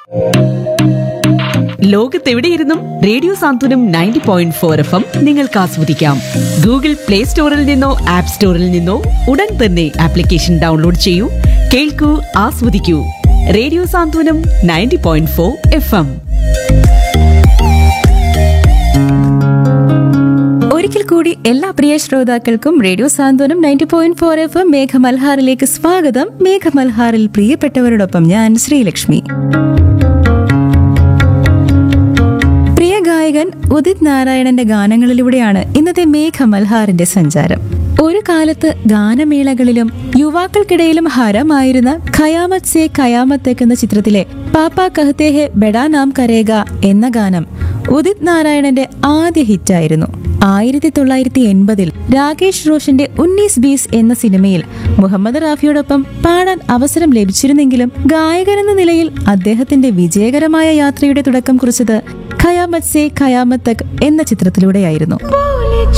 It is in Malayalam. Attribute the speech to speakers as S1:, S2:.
S1: ലോകത്തെവിടെയിരുന്നും radio Santhwanam ninety point four F M നിങ്ങൾക്ക് ആസ്വദിക്കാം ഗൂഗിൾ പ്ലേ സ്റ്റോറിൽ നിന്നോ ആപ്പ് സ്റ്റോറിൽ നിന്നോ ഉടൻ തന്നെ ആപ്ലിക്കേഷൻ ഡൗൺലോഡ് ചെയ്യൂ കേൾക്കൂ ആസ്വദിക്കൂ radio Santhwanam ninety point four F M
S2: ഒരിക്കൽ കൂടി എല്ലാ പ്രിയ ശ്രോതാക്കൾക്കും radio Santhwanam ninety point four F മേഘമൽഹാറിലേക്ക് സ്വാഗതം മേഘമൽഹാറിൽ പ്രിയപ്പെട്ടവരോടൊപ്പം ഞാൻ ശ്രീലക്ഷ്മി പ്രിയ ഗായകൻ ഉദിത് നാരായണന്റെ ഗാനങ്ങളിലൂടെയാണ് ഇന്നത്തെ മേഘമൽഹാറിന്റെ സഞ്ചാരം ഒരു കാലത്ത് ഗാനമേളകളിലും യുവാക്കൾക്കിടയിലും ഹരമായിരുന്ന ഖയാമത്ത് സേ ഖയാമത്തേക്ക് എന്ന ചിത്രത്തിലെ പാപ്പ കഹത്തെ ഹെ ബെഡാ നാം കരേഗ എന്ന ഗാനം ഉദിത് നാരായണന്റെ ആദ്യ ഹിറ്റായിരുന്നു ആയിരത്തി തൊള്ളായിരത്തി എൺപതിൽ രാകേഷ് റോഷന്റെ ഉന്നീസ് ബീസ് എന്ന സിനിമയിൽ മുഹമ്മദ് റാഫിയോടൊപ്പം പാടാൻ അവസരം ലഭിച്ചിരുന്നെങ്കിലും ഗായകനെന്ന നിലയിൽ അദ്ദേഹത്തിന്റെ വിജയകരമായ യാത്രയുടെ തുടക്കം കുറിച്ചത് ഖയാമത്ത് സേ ഖയാമത്ത് തക് എന്ന ചിത്രത്തിലൂടെയായിരുന്നു